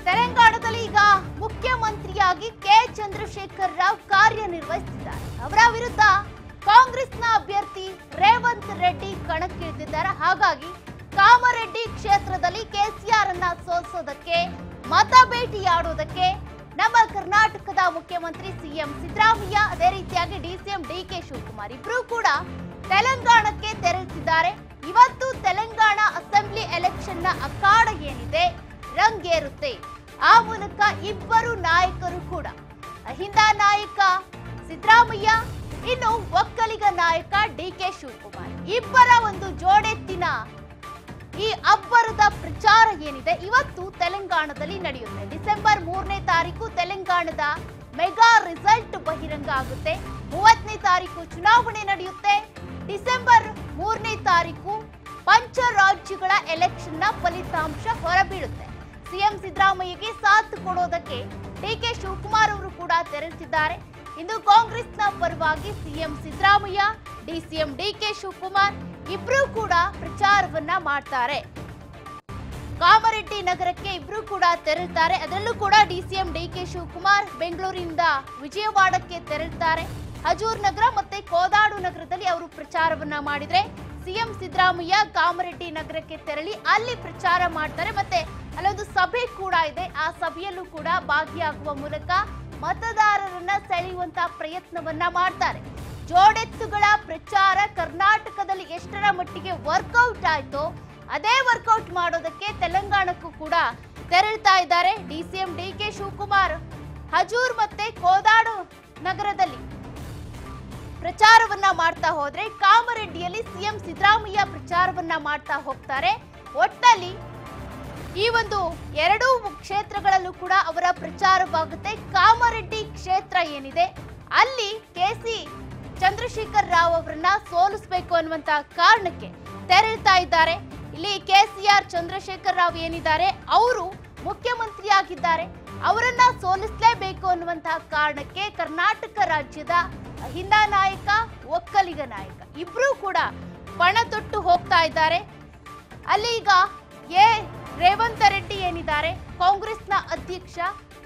ತೆಲಂಗಾಣದಲ್ಲಿ ಈಗ ಮುಖ್ಯಮಂತ್ರಿಯಾಗಿ ಕೆ ಚಂದ್ರಶೇಖರ್ ರಾವ್ ಕಾರ್ಯನಿರ್ವಹಿಸುತ್ತಿದ್ದಾರೆ ಅವರ ವಿರುದ್ಧ ಕಾಂಗ್ರೆಸ್ನ ಅಭ್ಯರ್ಥಿ ರೇವಂತ್ ರೆಡ್ಡಿ ಕಣಕ್ಕಿಳಿದಿದ್ದಾರೆ ಹಾಗಾಗಿ ಕಾಮರೆಡ್ಡಿ ಕ್ಷೇತ್ರದಲ್ಲಿ ಕೆಸಿಆರ್ ಅನ್ನ ಸೋಲಿಸೋದಕ್ಕೆ ಮತ ಭೇಟಿಯಾಡೋದಕ್ಕೆ ನಮ್ಮ ಕರ್ನಾಟಕದ ಮುಖ್ಯಮಂತ್ರಿ ಸಿಎಂ ಸಿದ್ದರಾಮಯ್ಯ ಅದೇ ರೀತಿಯಾಗಿ ಡಿಸಿಎಂ ಡಿ ಕೆ ಶಿವಕುಮಾರ್ ಇಬ್ರು ಕೂಡ ತೆಲಂಗಾಣಕ್ಕೆ ತೆರಳುತ್ತಿದ್ದಾರೆ ಇವತ್ತು ತೆಲಂಗಾಣ ಅಸೆಂಬ್ಲಿ ಎಲೆಕ್ಷನ್ ನ ಅಖಾಡ ಏನಿದೆ ರಂಗೇರುತ್ತೆ ಆ ಮೂಲಕ ಇಬ್ಬರು ನಾಯಕರು ಕೂಡ ಅಹಿಂದ ನಾಯಕ ಸಿದ್ದರಾಮಯ್ಯ ಇನ್ನು ಒಕ್ಕಲಿಗ ನಾಯಕ ಡಿ ಕೆ ಶಿವಕುಮಾರ್ ಇಬ್ಬರ ಒಂದು ಜೋಡೆತ್ತಿನ ಈ ಅಬ್ಬರದ ಪ್ರಚಾರ ಏನಿದೆ ಇವತ್ತು ತೆಲಂಗಾಣದಲ್ಲಿ ನಡೆಯುತ್ತೆ ಡಿಸೆಂಬರ್ ಮೂರನೇ ತಾರೀಕು ತೆಲಂಗಾಣದ ಮೆಗಾ ರಿಸಲ್ಟ್ ಬಹಿರಂಗ ಆಗುತ್ತೆ ಮೂವತ್ತನೇ ತಾರೀಕು ಚುನಾವಣೆ ನಡೆಯುತ್ತೆ ಡಿಸೆಂಬರ್ ಮೂರನೇ ತಾರೀಕು ಪಂಚ ರಾಜ್ಯಗಳ ಎಲೆಕ್ಷನ್ ನ ಫಲಿತಾಂಶ ಹೊರಬೀಳುತ್ತೆ ಸಿಎಂ ಸಿದ್ದರಾಮಯ್ಯಗೆ ಸಾಥ್ ಕೊಡೋದಕ್ಕೆ ಡಿಕೆ ಶಿವಕುಮಾರ್ ಅವರು ಕೂಡ ತೆರಳುತ್ತಿದ್ದಾರೆ ಇಂದು ಕಾಂಗ್ರೆಸ್ನ ಪರವಾಗಿ CM Siddaramaiah DCM DK Shivakumar ಇಬ್ರು ಕೂಡ ಪ್ರಚಾರವನ್ನ ಮಾಡ್ತಾರೆ ಕಾಮರೆಡ್ಡಿ ನಗರಕ್ಕೆ ಇಬ್ರು ಕೂಡ ತೆರಳುತ್ತಾರೆ ಅದರಲ್ಲೂ ಕೂಡ ಡಿಸಿಎಂ ಡಿಕೆ ಶಿವಕುಮಾರ್ ಬೆಂಗಳೂರಿನಿಂದ ವಿಜಯವಾಡಕ್ಕೆ ತೆರಳುತ್ತಾರೆ ಹಜೂರ್ ನಗರ ಮತ್ತೆ ಕೋದಾಡು ನಗರದಲ್ಲಿ ಅವರು ಪ್ರಚಾರವನ್ನ ಮಾಡಿದ್ರೆ ಸಿಎಂ ಸಿದ್ದರಾಮಯ್ಯ ಕಾಮರೆಡ್ಡಿ ನಗರಕ್ಕೆ ತೆರಳಿ ಅಲ್ಲಿ ಪ್ರಚಾರ ಮಾಡ್ತಾರೆ ಮತ್ತೆ ಅಲ್ಲೊಂದು ಸಭೆ ಕೂಡ ಇದೆ ಆ ಸಭೆಯಲ್ಲೂ ಕೂಡ ಭಾಗಿಯಾಗುವ ಮೂಲಕ ಮತದಾರರನ್ನ ಸೆಳೆಯುವಂತ ಪ್ರಯತ್ನವನ್ನ ಮಾಡ್ತಾರೆ ಜೋಡೆತ್ತುಗಳ ಪ್ರಚಾರ ಕರ್ನಾಟಕದಲ್ಲಿ ಎಷ್ಟರ ಮಟ್ಟಿಗೆ ವರ್ಕೌಟ್ ಆಯ್ತೋ ಅದೇ ವರ್ಕೌಟ್ ಮಾಡೋದಕ್ಕೆ ತೆಲಂಗಾಣಕ್ಕೂ ಕೂಡ ತೆರಳ್ತಾ ಇದ್ದಾರೆ DCM D K Shivakumar Huzur ಮತ್ತೆ ಕೋದಾಡು ನಗರದಲ್ಲಿ ಪ್ರಚಾರವನ್ನ ಮಾಡ್ತಾ ಹೋದ್ರೆ ಕಾಮರೆಡ್ಡಿಯಲ್ಲಿ ಸಿಎಂ ಸಿದ್ದರಾಮಯ್ಯ ಪ್ರಚಾರವನ್ನ ಮಾಡ್ತಾ ಹೋಗ್ತಾರೆ ಒಟ್ಟಲ್ಲಿ ಈ ಒಂದು ಎರಡೂ ಕ್ಷೇತ್ರಗಳಲ್ಲೂ ಕೂಡ ಅವರ ಪ್ರಚಾರವಾಗುತ್ತೆ ಕಾಮರೆಡ್ಡಿ ಕ್ಷೇತ್ರ ಏನಿದೆ ಅಲ್ಲಿ ಕೆಸಿ ಚಂದ್ರಶೇಖರ್ ರಾವ್ ಅವರನ್ನ ಸೋಲಿಸಬೇಕು ಅನ್ನುವಂತ ಕಾರಣಕ್ಕೆ ತೆರಳ್ತಾ ಇದ್ದಾರೆ ಇಲ್ಲಿ ಕೆಸಿಆರ್ ಚಂದ್ರಶೇಖರ್ ರಾವ್ ಏನಿದ್ದಾರೆ ಅವರು ಮುಖ್ಯಮಂತ್ರಿಯಾಗಿದ್ದಾರೆ ಅವರನ್ನ ಸೋಲಿಸಲೇಬೇಕು ಅನ್ನುವಂತಹ ಕಾರಣಕ್ಕೆ ಕರ್ನಾಟಕ ರಾಜ್ಯದ ಅಹಿಂದ ನಾಯಕ ಒಕ್ಕಲಿಗ ನಾಯಕ ಇಬ್ರು ಕೂಡ ಪಣ ತೊಟ್ಟು ಹೋಗ್ತಾ ಇದ್ದಾರೆ ಅಲ್ಲಿ ಈಗ ಎ ರೇವಂತ್ ರೆಡ್ಡಿ ಏನಿದ್ದಾರೆ ಕಾಂಗ್ರೆಸ್ನ ಅಧ್ಯಕ್ಷ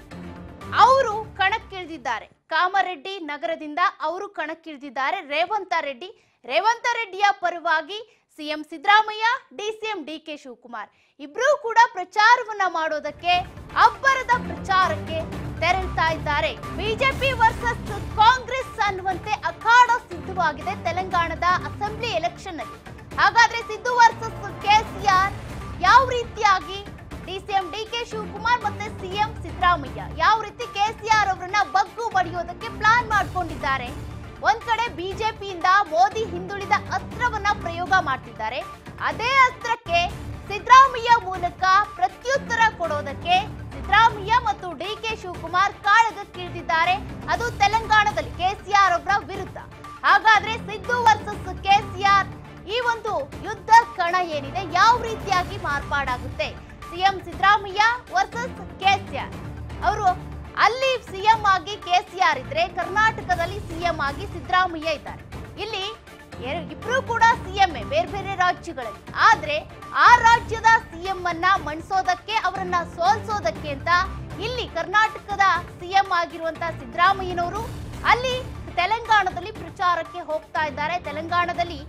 ಅವರು ಕಣಕ್ಕಿಳಿದಿದ್ದಾರೆ ಕಾಮರೆಡ್ಡಿ ನಗರದಿಂದ ಅವರು ಕಣಕ್ಕಿಳಿದಿದ್ದಾರೆ ರೇವಂತ ರೆಡ್ಡಿ ರೇವಂತ ರೆಡ್ಡಿಯ ಪರವಾಗಿ CM Siddaramaiah DCM D K Shivakumar ಇಬ್ರು ಕೂಡ ಪ್ರಚಾರವನ್ನ ಮಾಡೋದಕ್ಕೆ ಅಬ್ಬರದ ಪ್ರಚಾರಕ್ಕೆ ತೆರಳ್ತಾ ಇದ್ದಾರೆ ಬಿಜೆಪಿ ವರ್ಸಸ್ ಕಾಂಗ್ರೆಸ್ ಅನ್ನುವಂತೆ ಅಖಾಡ ಸಿದ್ಧವಾಗಿದೆ ತೆಲಂಗಾಣದ ಅಸೆಂಬ್ಲಿ ಎಲೆಕ್ಷನ್ ಅಲ್ಲಿ ಹಾಗಾದ್ರೆ ಸಿದ್ದು ವರ್ಸಸ್ ಕೆಸಿಆರ್ ಯಾವ ರೀತಿಯಾಗಿ ಡಿಸಿಎಂ ಡಿ ಕೆ ಶಿವಕುಮಾರ್ ಮತ್ತೆ ಸಿಎಂ ಸಿದ್ದರಾಮಯ್ಯ ಯಾವ ರೀತಿ ಕೆಸಿಆರ್ ಅವರನ್ನ ಬಗ್ಗು ಬಡಿಯೋದಕ್ಕೆ ಪ್ಲಾನ್ ಮಾಡ್ಕೊಂಡಿದ್ದಾರೆ ಒಂದ್ ಕಡೆ ಬಿಜೆಪಿಯಿಂದ ಮೋದಿ ಹಿಂದುಳಿದ ಅಸ್ತ್ರವನ್ನ ಪ್ರಯೋಗ ಮಾಡ್ತಿದ್ದಾರೆ ಅದೇ ಅಸ್ತ್ರಕ್ಕೆ ಸಿದ್ದರಾಮಯ್ಯ ಮೂಲಕ ಪ್ರತ್ಯುತ್ತರ ಕೊಡೋದಕ್ಕೆ ಸಿದ್ದರಾಮಯ್ಯ ಮತ್ತು ಡಿ ಕೆ ಶಿವಕುಮಾರ್ ಕಾಳಗಕ್ಕಿಳಿದಿದ್ದಾರೆ ಅದು ತೆಲಂಗಾಣದಲ್ಲಿ ಕೆಸಿಆರ್ ಅವರ ವಿರುದ್ಧ ಹಾಗಾದ್ರೆ ಸಿದ್ದು ವರ್ಸಸ್ ಕೆಸಿಆರ್ ಈ ಒಂದು ಯುದ್ಧ ಕಣ ಏನಿದೆ ಯಾವ ರೀತಿಯಾಗಿ ಮಾರ್ಪಾಡಾಗುತ್ತೆ ಸಿಎಂ ಸಿದ್ದರಾಮಯ್ಯ ವರ್ಸಸ್ ಕೆಸಿಆರ್ ಅವರು ಅಲ್ಲಿ ಸಿಎಂ ಆಗಿ ಕೆಸಿಆರ್ ಇದ್ರೆ ಕರ್ನಾಟಕದಲ್ಲಿ ಸಿಎಂ ಆಗಿ ಸಿದ್ದರಾಮಯ್ಯ ಇದ್ದಾರೆ ಇಲ್ಲಿ ಎರ- ಇಬ್ರು ಕೂಡ ಸಿಎಂ ಬೇರೆ ಬೇರೆ ರಾಜ್ಯಗಳಲ್ಲಿ ಆದ್ರೆ ಆ ರಾಜ್ಯದ ಸಿಎಂ ಅನ್ನ ಮಣಿಸೋದಕ್ಕೆ ಅವರನ್ನ ಸೋಲ್ಸೋದಕ್ಕೆ ಅಂತ ಇಲ್ಲಿ ಕರ್ನಾಟಕದ ಸಿಎಂ ಆಗಿರುವಂತ ಸಿದ್ದರಾಮಯ್ಯನವರು ಅಲ್ಲಿ ತೆಲಂಗಾಣದಲ್ಲಿ ಪ್ರಚಾರಕ್ಕೆ ಹೋಗ್ತಾ ಇದ್ದಾರೆ ತೆಲಂಗಾಣದಲ್ಲಿ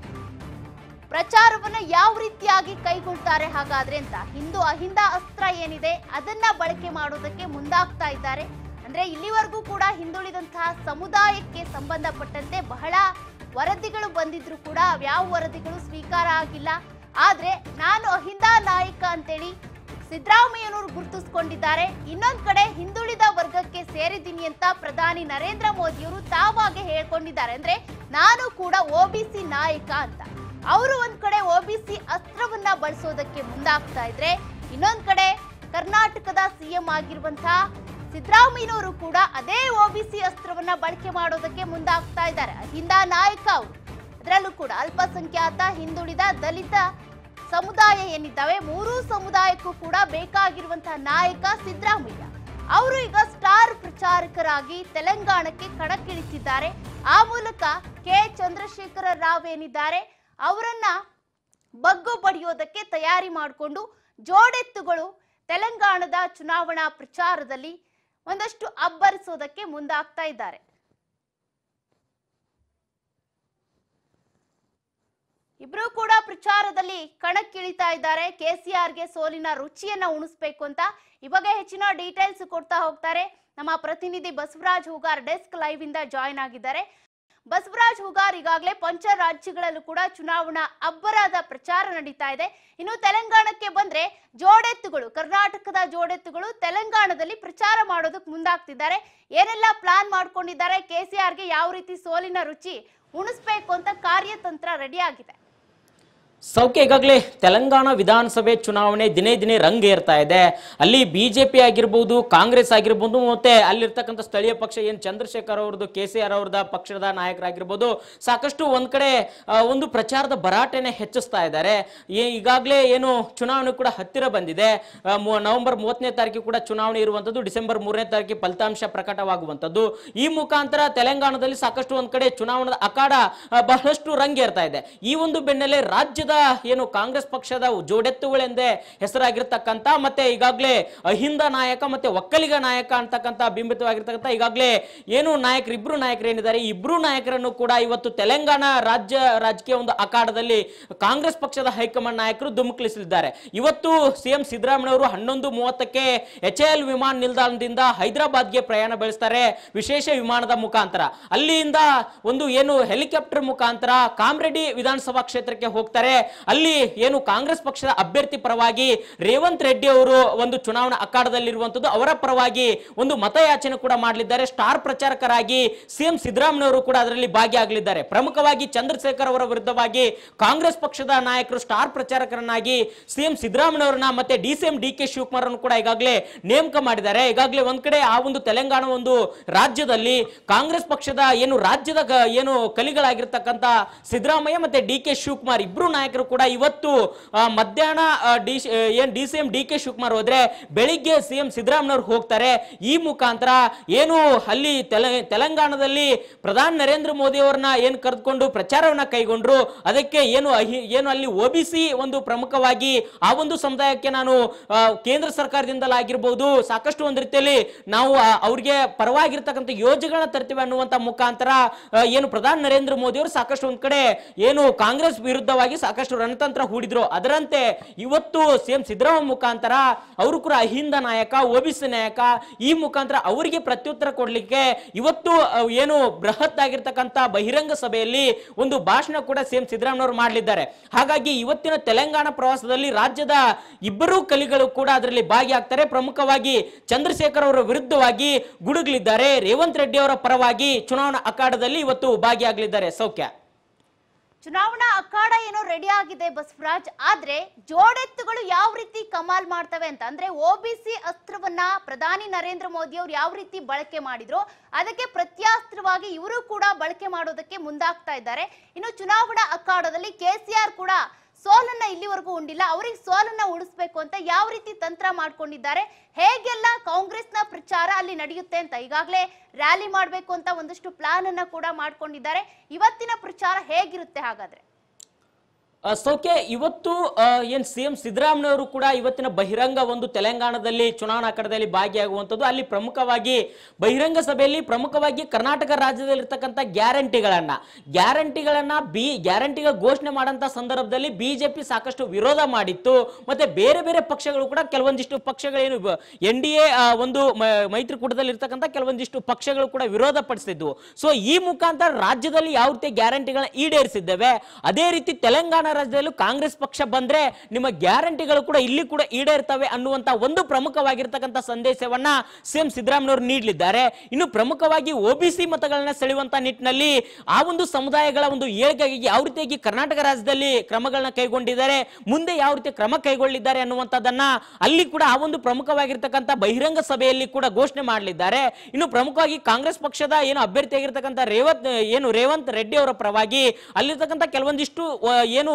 ಪ್ರಚಾರವನ್ನ ಯಾವ ರೀತಿಯಾಗಿ ಕೈಗೊಳ್ತಾರೆ ಹಾಗಾದ್ರೆ ಅಂತ ಹಿಂದೂ ಅಹಿಂದ ಅಸ್ತ್ರ ಏನಿದೆ ಅದನ್ನ ಬಳಕೆ ಮಾಡೋದಕ್ಕೆ ಮುಂದಾಗ್ತಾ ಇದ್ದಾರೆ ಅಂದ್ರೆ ಇಲ್ಲಿವರೆಗೂ ಕೂಡ ಹಿಂದುಳಿದಂತಹ ಸಮುದಾಯಕ್ಕೆ ಸಂಬಂಧಪಟ್ಟಂತೆ ಬಹಳ ವರದಿಗಳು ಬಂದಿದ್ರು ಕೂಡ ಯಾವ ವರದಿಗಳು ಸ್ವೀಕಾರ ಆಗಿಲ್ಲ ಆದ್ರೆ ನಾನು ಅಹಿಂದ ನಾಯಕ ಅಂತೇಳಿ ಸಿದ್ದರಾಮಯ್ಯನವರು ಗುರುತಿಸ್ಕೊಂಡಿದ್ದಾರೆ ಇನ್ನೊಂದ್ ಕಡೆ ಹಿಂದುಳಿದ ವರ್ಗಕ್ಕೆ ಸೇರಿದ್ದೀನಿ ಅಂತ ಪ್ರಧಾನಿ ನರೇಂದ್ರ ಮೋದಿಯವರು ತಾವಾಗೆ ಹೇಳ್ಕೊಂಡಿದ್ದಾರೆ ಅಂದ್ರೆ ನಾನು ಕೂಡ ಒಬಿಸಿ ನಾಯಕ ಅಂತ ಅವರು ಒಂದ್ ಕಡೆ ಒಬಿಸಿ ಅಸ್ತ್ರವನ್ನ ಬಳಸೋದಕ್ಕೆ ಮುಂದಾಗ್ತಾ ಇದ್ರೆ ಇನ್ನೊಂದ್ ಕಡೆ ಕರ್ನಾಟಕದ ಸಿಎಂ ಆಗಿರುವಂತಹ ಸಿದ್ದರಾಮಯ್ಯನವರು ಕೂಡ ಅದೇ ಒಬಿಸಿ ಅಸ್ತ್ರವನ್ನ ಬಳಕೆ ಮಾಡೋದಕ್ಕೆ ಮುಂದಾಗ್ತಾ ಇದ್ದಾರೆ ಅಹಿಂದ ನಾಯಕ ಅವರು ಅದರಲ್ಲೂ ಕೂಡ ಅಲ್ಪಸಂಖ್ಯಾತ ಹಿಂದುಳಿದ ದಲಿತ ಸಮುದಾಯ ಏನಿದ್ದಾವೆ ಮೂರೂ ಸಮುದಾಯಕ್ಕೂ ಕೂಡ ಬೇಕಾಗಿರುವಂತಹ ನಾಯಕ ಸಿದ್ದರಾಮಯ್ಯ ಅವರು ಈಗ ಸ್ಟಾರ್ ಪ್ರಚಾರಕರಾಗಿ ತೆಲಂಗಾಣಕ್ಕೆ ಕಣಕ್ಕಿಳಿಸಿದ್ದಾರೆ ಆ ಮೂಲಕ ಕೆ ಚಂದ್ರಶೇಖರ ರಾವ್ ಏನಿದ್ದಾರೆ ಅವರನ್ನ ಬಗ್ಗು ಬಡಿಯೋದಕ್ಕೆ ತಯಾರಿ ಮಾಡಿಕೊಂಡು ಜೋಡೆತ್ತುಗಳು ತೆಲಂಗಾಣದ ಚುನಾವಣಾ ಪ್ರಚಾರದಲ್ಲಿ ಒಂದಷ್ಟು ಅಬ್ಬರಿಸೋದಕ್ಕೆ ಮುಂದಾಗ್ತಾ ಇದ್ದಾರೆ ಇಬ್ರು ಕೂಡ ಪ್ರಚಾರದಲ್ಲಿ ಕಣಕ್ಕಿಳಿತಾ ಇದ್ದಾರೆ ಕೆಸಿಆರ್ಗೆ ಸೋಲಿನ ರುಚಿಯನ್ನ ಉಣಿಸ್ಬೇಕು ಅಂತ ಇವಾಗ ಹೆಚ್ಚಿನ ಡೀಟೇಲ್ಸ್ ಕೊಡ್ತಾ ಹೋಗ್ತಾರೆ ನಮ್ಮ ಪ್ರತಿನಿಧಿ ಬಸವರಾಜ್ ಹೂಗಾರ್ ಡೆಸ್ಕ್ ಲೈವ್ ಇಂದ ಜಾಯಿನ್ ಆಗಿದ್ದಾರೆ ಬಸವರಾಜ್ ಹೂಗಾರ್ ಈಗಾಗಲೇ ಪಂಚ ರಾಜ್ಯಗಳಲ್ಲೂ ಕೂಡ ಚುನಾವಣಾ ಅಬ್ಬರದ ಪ್ರಚಾರ ನಡೀತಾ ಇದೆ ಇನ್ನು ತೆಲಂಗಾಣಕ್ಕೆ ಬಂದ್ರೆ ಜೋಡೆತ್ತುಗಳು ಕರ್ನಾಟಕದ ಜೋಡೆತ್ತುಗಳು ತೆಲಂಗಾಣದಲ್ಲಿ ಪ್ರಚಾರ ಮಾಡೋದಕ್ಕೆ ಮುಂದಾಗ್ತಿದ್ದಾರೆ ಏನೆಲ್ಲ ಪ್ಲಾನ್ ಮಾಡ್ಕೊಂಡಿದ್ದಾರೆ ಕೆಸಿಆರ್ಗೆ ಯಾವ ರೀತಿ ಸೋಲಿನ ರುಚಿ ಉಣಿಸ್ಬೇಕು ಅಂತ ಕಾರ್ಯತಂತ್ರ ರೆಡಿ ಆಗಿದೆ ಸೌಖ್ಯ ಈಗಾಗಲೇ ತೆಲಂಗಾಣ ವಿಧಾನಸಭೆ ಚುನಾವಣೆ ದಿನೇ ದಿನೇ ರಂಗೇರ್ತಾ ಇದೆ ಅಲ್ಲಿ ಬಿಜೆಪಿ ಆಗಿರ್ಬೋದು ಕಾಂಗ್ರೆಸ್ ಆಗಿರ್ಬೋದು ಮತ್ತೆ ಅಲ್ಲಿರ್ತಕ್ಕಂಥ ಸ್ಥಳೀಯ ಪಕ್ಷ ಏನು ಚಂದ್ರಶೇಖರ್ ಅವ್ರದ್ದು ಕೆ ಸಿ ಆರ್ ಅವ್ರದ ಪಕ್ಷದ ನಾಯಕರಾಗಿರ್ಬೋದು ಸಾಕಷ್ಟು ಒಂದ್ ಕಡೆ ಆ, ಒಂದು ಪ್ರಚಾರದ ಭರಾಟೆನೆ ಹೆಚ್ಚಿಸ್ತಾ ಇದ್ದಾರೆ ಈ- ಈಗಾಗಲೇ ಏನು ಚುನಾವಣೆ ಕೂಡ ಹತ್ತಿರ ಬಂದಿದೆ ಆ, ಮು- ನವೆಂಬರ್ ಮೂವತ್ತನೇ ತಾರೀಕು ಕೂಡ ಚುನಾವಣೆ ಇರುವಂತದ್ದು ಡಿಸೆಂಬರ್ ಮೂರನೇ ತಾರೀಕಿಗೆ ಫಲಿತಾಂಶ ಪ್ರಕಟವಾಗುವಂತದ್ದು ಈ ಮುಖಾಂತರ ತೆಲಂಗಾಣದಲ್ಲಿ ಸಾಕಷ್ಟು ಒಂದ್ ಕಡೆ ಚುನಾವಣಾ ಅಖಾಡ ಆ, ಬಹಳಷ್ಟು ರಂಗೇರ್ತಾ ಇದೆ ಈ ಒಂದು ಬೆನ್ನಲ್ಲೇ ರಾಜ್ಯದ ಏನು ಕಾಂಗ್ರೆಸ್ ಪಕ್ಷದ ಜೋಡೆತ್ತುಗಳೆಂದೇ ಹೆಸರಾಗಿರ್ತಕ್ಕಂಥ ಮತ್ತೆ ಈಗಾಗಲೇ ಅಹಿಂದ ನಾಯಕ ಮತ್ತೆ ಒಕ್ಕಲಿಗ ನಾಯಕ ಅಂತಕ್ಕಂಥ ಬಿಂಬಿತವಾಗಿರ್ತಕ್ಕಂಥ ಈಗಾಗಲೇ ಏನು ನಾಯಕರು ಇಬ್ರು ನಾಯಕರು ಏನಿದ್ದಾರೆ ಈ ಇಬ್ರು ನಾಯಕರನ್ನು ಕೂಡ ಇವತ್ತು ತೆಲಂಗಾಣ ರಾಜ್ಯ ರಾಜಕೀಯ ಒಂದು ಅಖಾಡದಲ್ಲಿ ಕಾಂಗ್ರೆಸ್ ಪಕ್ಷದ ಹೈಕಮಾಂಡ್ ನಾಯಕರು ಧುಮುಕ್ಲಿಸಲಿದ್ದಾರೆ ಇವತ್ತು ಸಿಎಂ ಸಿದ್ದರಾಮಯ್ಯವರು ಹನ್ನೊಂದು ಮೂವತ್ತಕ್ಕೆ ಎಚ್ ಎಲ್ ವಿಮಾನ ನಿಲ್ದಾಣದಿಂದ ಹೈದರಾಬಾದ್ಗೆ ಪ್ರಯಾಣ ಬೆಳೆಸ್ತಾರೆ ವಿಶೇಷ ವಿಮಾನದ ಮುಖಾಂತರ ಅಲ್ಲಿಂದ ಒಂದು ಏನು ಹೆಲಿಕಾಪ್ಟರ್ ಮುಖಾಂತರ ಕಾಮರೆಡ್ಡಿ ವಿಧಾನಸಭಾ ಕ್ಷೇತ್ರಕ್ಕೆ ಹೋಗ್ತಾರೆ ಅಲ್ಲಿ ಏನು ಕಾಂಗ್ರೆಸ್ ಪಕ್ಷದ ಅಭ್ಯರ್ಥಿ ಪರವಾಗಿ ರೇವಂತ್ ರೆಡ್ಡಿ ಅವರು ಒಂದು ಚುನಾವಣಾ ಅಖಾಡದಲ್ಲಿರುವಂತದ್ದು ಅವರ ಪರವಾಗಿ ಒಂದು ಮತಯಾಚನೆ ಕೂಡ ಮಾಡಲಿದ್ದಾರೆ ಸ್ಟಾರ್ ಪ್ರಚಾರಕರಾಗಿ ಸಿಎಂ ಸಿದ್ದರಾಮಯ್ಯವರು ಕೂಡ ಅದರಲ್ಲಿ ಭಾಗಿಯಾಗಲಿದ್ದಾರೆ ಪ್ರಮುಖವಾಗಿ ಚಂದ್ರಶೇಖರ್ ಅವರ ವಿರುದ್ಧವಾಗಿ ಕಾಂಗ್ರೆಸ್ ಪಕ್ಷದ ನಾಯಕರು ಸ್ಟಾರ್ ಪ್ರಚಾರಕರನ್ನಾಗಿ ಸಿಎಂ ಸಿದ್ದರಾಮಯ್ಯವ್ರನ್ನ ಮತ್ತೆ D C M D K Shivakumar ಅನ್ನು ಕೂಡ ಈಗಾಗಲೇ ನೇಮಕ ಮಾಡಿದ್ದಾರೆ ಈಗಾಗಲೇ ಒಂದ್ ಕಡೆ ಆ ಒಂದು ತೆಲಂಗಾಣ ಒಂದು ರಾಜ್ಯದಲ್ಲಿ ಕಾಂಗ್ರೆಸ್ ಪಕ್ಷದ ಏನು ರಾಜ್ಯದ ಗ- ಏನು ಕಲಿಗಳಾಗಿರ್ತಕ್ಕಂಥ ಸಿದ್ದರಾಮಯ್ಯ ಮತ್ತೆ ಡಿ ಕೆ ಶಿವಕುಮಾರ್ ಇಬ್ರು ನಾಯಕರು ಕೂಡ ಇವತ್ತು ಆ, ಮಧ್ಯಾಹ್ನ ಆ, ಡಿ ಸಿ- ಏನ್ D C M D K Shivakumar ಹೋದ್ರೆ ಬೆಳಿಗ್ಗೆ ಸಿ ಎಂ ಸಿದ್ದರಾಮಯ್ಯವ್ರು ಹೋಗ್ತಾರೆ ಈ ಮುಖಾಂತರ ಏನು ಅಲ್ಲಿ ತೆಲ- ತೆಲಂಗಾಣದಲ್ಲಿ ಪ್ರಧಾನಿ ನರೇಂದ್ರ ಮೋದಿ ಅವರನ್ನ ಏನ್ ಕರೆದುಕೊಂಡು ಪ್ರಚಾರವನ್ನ ಕೈಗೊಂಡ್ರು ಅದಕ್ಕೆ ಏನು ಅಹಿ- ಏನು ಅಲ್ಲಿ ಒಬಿಸಿ ಒಂದು ಪ್ರಮುಖವಾಗಿ ಆ ಒಂದು ಸಮುದಾಯಕ್ಕೆ ನಾನು ಆ, ಕೇಂದ್ರ ಸರ್ಕಾರದಿಂದಲಾಗಿರ್ಬೋದು ಸಾಕಷ್ಟು ಒಂದು ರೀತಿಯಲ್ಲಿ ನಾವು ಆ, ಅವ್ರಿಗೆ ಪರವಾಗಿರ್ತಕ್ಕಂಥ ಯೋಜನೆಗಳನ್ನ ತರ್ತೀವಿ ಅನ್ನುವಂತ ಮುಖಾಂತರ ಆ, ಏನು ಪ್ರಧಾನಿ ನರೇಂದ್ರ ಮೋದಿ ಅವರು ಸಾಕಷ್ಟು ಒಂದ್ ಕಡೆ ಏನು ಕಾಂಗ್ರೆಸ್ ವಿರುದ್ಧವಾಗಿ ಸಾಕಷ್ಟು ರಣತಂತ್ರ ಹೂಡಿದ್ರು ಅದರಂತೆ ಇವತ್ತು ಸಿಎಂ ಸಿದ್ದರಾಮಯ್ಯ ಮುಖಾಂತರ ಅವರು ಕೂಡ ಅಹಿಂದ ನಾಯಕ ಒಬಿಸಿ ನಾಯಕ ಈ ಮುಖಾಂತರ ಅವರಿಗೆ ಪ್ರತ್ಯುತ್ತರ ಕೊಡ್ಲಿಕ್ಕೆ ಇವತ್ತು ಆ, ಏನು ಬೃಹತ್ ಆಗಿರ್ತಕ್ಕಂಥ ಬಹಿರಂಗ ಸಭೆಯಲ್ಲಿ ಒಂದು ಭಾಷಣ ಕೂಡ ಸಿಎಂ ಸಿದ್ದರಾಮಯ್ಯವರು ಮಾಡಲಿದ್ದಾರೆ ಹಾಗಾಗಿ ಇವತ್ತಿನ ತೆಲಂಗಾಣ ಪ್ರವಾಸದಲ್ಲಿ ರಾಜ್ಯದ ಇಬ್ಬರೂ ಕಲಿಗಳು ಕೂಡ ಅದರಲ್ಲಿ ಭಾಗಿಯಾಗ್ತಾರೆ ಪ್ರಮುಖವಾಗಿ ಚಂದ್ರಶೇಖರ್ ಅವರ ವಿರುದ್ಧವಾಗಿ ಗುಡುಗಲಿದ್ದಾರೆ ರೇವಂತ್ ರೆಡ್ಡಿ ಅವರ ಪರವಾಗಿ ಚುನಾವಣಾ ಅಖಾಡದಲ್ಲಿ ಇವತ್ತು ಭಾಗಿಯಾಗಲಿದ್ದಾರೆ ಸೌಖ್ಯ ಚುನಾವಣಾ ಅಖಾಡ ಏನೋ ರೆಡಿ ಆಗಿದೆ ಬಸವರಾಜ್ ಆದ್ರೆ ಜೋಡೆತ್ತುಗಳು ಯಾವ ರೀತಿ ಕಮಾಲ್ ಮಾಡ್ತವೆ ಅಂತ ಅಂದ್ರೆ ಒಬಿಸಿ ಅಸ್ತ್ರವನ್ನ ಪ್ರಧಾನಿ ನರೇಂದ್ರ ಮೋದಿ ಅವರು ಯಾವ ರೀತಿ ಬಳಕೆ ಮಾಡಿದ್ರು ಅದಕ್ಕೆ ಪ್ರತ್ಯಾಸ್ತ್ರವಾಗಿ ಇವರು ಕೂಡ ಬಳಕೆ ಮಾಡೋದಕ್ಕೆ ಮುಂದಾಗ್ತಾ ಇದ್ದಾರೆ ಇನ್ನು ಚುನಾವಣಾ ಅಖಾಡದಲ್ಲಿ ಕೆಸಿಆರ್ ಕೂಡ ಸೋಲನ್ನ ಇಲ್ಲಿವರೆಗೂ ಉಂಡಿಲ್ಲ ಅವ್ರಿಗೆ ಸೋಲನ್ನ ಉಳಿಸ್ಬೇಕು ಅಂತ ಯಾವ ರೀತಿ ತಂತ್ರ ಮಾಡ್ಕೊಂಡಿದ್ದಾರೆ ಹೇಗೆಲ್ಲ ಕಾಂಗ್ರೆಸ್ನ ಪ್ರಚಾರ ಅಲ್ಲಿ ನಡೆಯುತ್ತೆ ಅಂತ ಈಗಾಗಲೇ ರ್ಯಾಲಿ ಮಾಡಬೇಕು ಅಂತ ಒಂದಷ್ಟು ಪ್ಲಾನ್ ಅನ್ನ ಕೂಡ ಮಾಡ್ಕೊಂಡಿದ್ದಾರೆ ಇವತ್ತಿನ ಪ್ರಚಾರ ಹೇಗಿರುತ್ತೆ ಹಾಗಾದ್ರೆ ಆ, ಸೌಖ್ಯ ಇವತ್ತು ಆ, ಏನ್ ಸಿ ಎಂ ಸಿದ್ದರಾಮಯ್ಯವರು ಕೂಡ ಇವತ್ತಿನ ಬಹಿರಂಗ ಒಂದು ತೆಲಂಗಾಣದಲ್ಲಿ ಚುನಾವಣಾ ಅಖಾಡದಲ್ಲಿ ಭಾಗಿಯಾಗುವಂಥದ್ದು ಅಲ್ಲಿ ಪ್ರಮುಖವಾಗಿ ಬಹಿರಂಗ ಸಭೆಯಲ್ಲಿ ಪ್ರಮುಖವಾಗಿ ಕರ್ನಾಟಕ ರಾಜ್ಯದಲ್ಲಿರ್ತಕ್ಕಂಥ ಗ್ಯಾರಂಟಿಗಳನ್ನ ಗ್ಯಾರಂಟಿಗಳನ್ನ ಬಿ ಗ್ಯಾರಂಟಿಗಳ ಘೋಷಣೆ ಮಾಡಂತ ಸಂದರ್ಭದಲ್ಲಿ ಬಿಜೆಪಿ ಸಾಕಷ್ಟು ವಿರೋಧ ಮಾಡಿತ್ತು ಮತ್ತೆ ಬೇರೆ ಬೇರೆ ಪಕ್ಷಗಳು ಕೂಡ ಕೆಲವೊಂದಿಷ್ಟು ಪಕ್ಷಗಳೇನು ಎನ್ ಡಿ ಎ ಒಂದು ಮ- ಮೈತ್ರಿಕೂಟದಲ್ಲಿ ಇರ್ತಕ್ಕಂಥ ಕೆಲವೊಂದಿಷ್ಟು ಪಕ್ಷಗಳು ಕೂಡ ವಿರೋಧ ಪಡಿಸಿದ್ವು ಸೊ ಈ ಮುಖಾಂತರ ರಾಜ್ಯದಲ್ಲಿ ಯಾವ ರೀತಿ ಗ್ಯಾರಂಟಿಗಳನ್ನ ಈಡೇರಿಸಿದ್ದೇವೆ ಅದೇ ರೀತಿ ತೆಲಂಗಾಣ ರಾಜ್ಯದಲ್ಲೂ ಕಾಂಗ್ರೆಸ್ ಪಕ್ಷ ಬಂದ್ರೆ ನಿಮ್ಮ ಗ್ಯಾರಂಟಿಗಳು ಕೂಡ ಇಲ್ಲಿ ಕೂಡ ಈಡೇರ್ತವೆ ಅನ್ನುವಂತ ಒಂದು ಪ್ರಮುಖವಾಗಿರ್ತಕ್ಕಂಥ ಸಂದೇಶವನ್ನ ಸಿಎಂ ಸಿದ್ದರಾಮಯ್ಯವರು ನೀಡಲಿದ್ದಾರೆ ಇನ್ನು ಪ್ರಮುಖವಾಗಿ ಒಬಿಸಿ ಮತಗಳನ್ನ ಸೆಳೆಯುವಂತ ನಿಟ್ಟಿನಲ್ಲಿ ಆ ಒಂದು ಸಮುದಾಯಗಳ ಒಂದು ಏಳಿಗೆಗೆ ಯಾವ ರೀತಿಯಾಗಿ ಕರ್ನಾಟಕ ರಾಜ್ಯದಲ್ಲಿ ಕ್ರಮಗಳನ್ನ ಕೈಗೊಂಡಿದ್ದಾರೆ ಮುಂದೆ ಯಾವ ರೀತಿ ಕ್ರಮ ಕೈಗೊಳ್ಳಿದ್ದಾರೆ ಅನ್ನುವಂಥದ್ದನ್ನ ಅಲ್ಲಿ ಕೂಡ ಆ ಒಂದು ಪ್ರಮುಖವಾಗಿರ್ತಕ್ಕಂಥ ಬಹಿರಂಗ ಸಭೆಯಲ್ಲಿ ಕೂಡ ಘೋಷಣೆ ಮಾಡಲಿದ್ದಾರೆ ಇನ್ನು ಪ್ರಮುಖವಾಗಿ ಕಾಂಗ್ರೆಸ್ ಪಕ್ಷದ ಏನು ಅಭ್ಯರ್ಥಿಯಾಗಿರ್ತಕ್ಕಂಥ ರೇವಂತ್ ಏನು ರೇವಂತ್ ರೆಡ್ಡಿ ಅವರ ಪರವಾಗಿ ಅಲ್ಲಿರ್ತಕ್ಕಂಥ ಕೆಲವೊಂದಿಷ್ಟು ಆ, ಏನು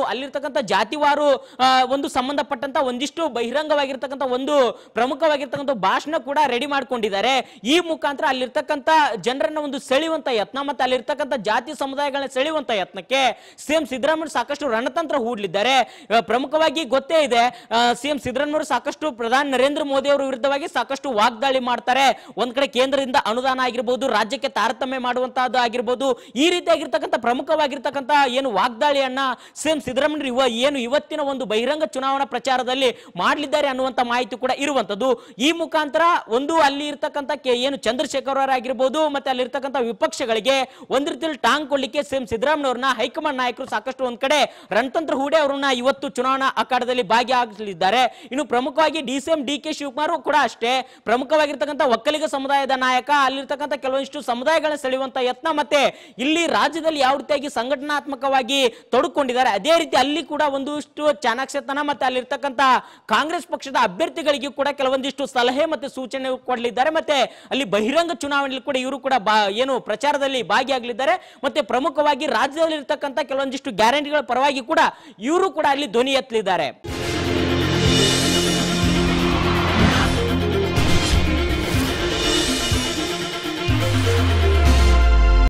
ಅಲ್ಲಿರ್ತಕ್ಕಂಥ ಜಾತಿವಾರು ಆ, ಒಂದು ಸಂಬಂಧಪಟ್ಟಂತ ಒಂದಿಷ್ಟು ಬಹಿರಂಗವಾಗಿರ್ತಕ್ಕಂಥ ಒಂದು ಪ್ರಮುಖವಾಗಿರ್ತಕ್ಕಂಥ ಭಾಷಣ ಕೂಡ ರೆಡಿ ಮಾಡ್ಕೊಂಡಿದ್ದಾರೆ ಈ ಮುಖಾಂತರ ಅಲ್ಲಿರ್ತಕ್ಕಂಥ ಜನರನ್ನ ಒಂದು ಸೆಳೆಯುವಂತ ಯತ್ನ ಮತ್ತೆ ಅಲ್ಲಿರ್ತಕ್ಕಂಥ ಜಾತಿ ಸಮುದಾಯಗಳನ್ನ ಸೆಳೆಯುವಂತ ಯತ್ನಕ್ಕೆ ಸಿಎಂ ಸಿದ್ದರಾಮಯ್ಯ ಸಾಕಷ್ಟು ರಣತಂತ್ರ ಹೂಡ್ಲಿದ್ದಾರೆ ಆ, ಪ್ರಮುಖವಾಗಿ ಗೊತ್ತೇ ಇದೆ ಸಿಎಂ ಸಿದ್ದರಾಮಯ್ಯ ಸಾಕಷ್ಟು ಪ್ರಧಾನಿ ನರೇಂದ್ರ ಮೋದಿ ಅವರ ವಿರುದ್ಧವಾಗಿ ಸಾಕಷ್ಟು ವಾಗ್ದಾಳಿ ಮಾಡ್ತಾರೆ ಒಂದ್ ಕಡೆ ಕೇಂದ್ರದಿಂದ ಅನುದಾನ ಆಗಿರ್ಬೋದು ರಾಜ್ಯಕ್ಕೆ ತಾರತಮ್ಯ ಮಾಡುವಂತಹದ್ದು ಆಗಿರ್ಬೋದು ಈ ರೀತಿಯಾಗಿರ್ತಕ್ಕಂಥ ಪ್ರಮುಖವಾಗಿರ್ತಕ್ಕಂಥ ಏನು ವಾಗ್ದಾಳಿಯನ್ನ ಸಿಎಂ ಸಿದ್ದರಾಮಯ್ಯ ಇವ ಏನು ಇವತ್ತಿನ ಒಂದು ಬಹಿರಂಗ ಚುನಾವಣಾ ಪ್ರಚಾರದಲ್ಲಿ ಮಾಡಲಿದ್ದಾರೆ ಅನ್ನುವಂತ ಮಾಹಿತಿ ಕೂಡ ಇರುವಂತದ್ದು ಈ ಮುಖಾಂತರ ಒಂದು ಅಲ್ಲಿ ಇರ್ತಕ್ಕಂಥ ಕೆ- ಏನು ಚಂದ್ರಶೇಖರ್ ಅವರಾಗಿರ್ಬೋದು ಮತ್ತೆ ಅಲ್ಲಿರ್ತಕ್ಕಂಥ ವಿಪಕ್ಷಗಳಿಗೆ ಒಂದ್ ರೀತಿಯಲ್ಲಿ ಟಾಂಗ್ ಕೊಡ್ಲಿಕ್ಕೆ ಸಿಎಂ ಸಿದ್ದರಾಮಯ್ಯ ಅವ್ರನ್ನ ಹೈಕಮಾಂಡ್ ನಾಯಕರು ಸಾಕಷ್ಟು ಒಂದ್ ಕಡೆ ರಣತಂತ್ರ ಹೂಡೆ ಅವರನ್ನ ಇವತ್ತು ಚುನಾವಣಾ ಅಖಾಡದಲ್ಲಿ ಭಾಗಿಯಾಗಲಿದ್ದಾರೆ ಇನ್ನು ಪ್ರಮುಖವಾಗಿ D C M D K Shivakumar ಕೂಡ ಅಷ್ಟೇ ಪ್ರಮುಖವಾಗಿರ್ತಕ್ಕಂಥ ಒಕ್ಕಲಿಗ ಸಮುದಾಯದ ನಾಯಕ ಅಲ್ಲಿರ್ತಕ್ಕಂಥ ಕೆಲವೊಂದಿಷ್ಟು ಸಮುದಾಯಗಳನ್ನ ಸೆಳೆಯುವಂತ ಯತ್ನ ಮತ್ತೆ ಇಲ್ಲಿ ರಾಜ್ಯದಲ್ಲಿ ಯಾವ ರೀತಿಯಾಗಿ ಸಂಘಟನಾತ್ಮಕವಾಗಿ ತೊಡಕೊಂಡಿದ್ದಾರೆ ಅದೇ ರೀತಿ ಅಲ್ಲಿ ಕೂಡ ಒಂದಿಷ್ಟು ಚಾಣಾಕ್ಷತನ ಮತ್ತೆ ಅಲ್ಲಿರ್ತಕ್ಕಂಥ ಕಾಂಗ್ರೆಸ್ ಪಕ್ಷದ ಅಭ್ಯರ್ಥಿಗಳಿಗೂ ಕೂಡ ಕೆಲವೊಂದಿಷ್ಟು ಸಲಹೆ ಮತ್ತೆ ಸೂಚನೆ ಕೊಡಲಿದ್ದಾರೆ ಮತ್ತೆ ಅಲ್ಲಿ ಬಹಿರಂಗ ಚುನಾವಣೆಯಲ್ಲಿ ಕೂಡ ಇವರು ಕೂಡ ಬಾ ಏನು ಪ್ರಚಾರದಲ್ಲಿ ಭಾಗಿಯಾಗಲಿದ್ದಾರೆ ಮತ್ತೆ ಪ್ರಮುಖವಾಗಿ ರಾಜ್ಯದಲ್ಲಿ ಇರ್ತಕ್ಕಂಥ ಕೆಲವೊಂದಿಷ್ಟು ಗ್ಯಾರಂಟಿಗಳ ಪರವಾಗಿ ಕೂಡ ಇವರು ಕೂಡ ಅಲ್ಲಿ ಧ್ವನಿ ಎತ್ತಲಿದ್ದಾರೆ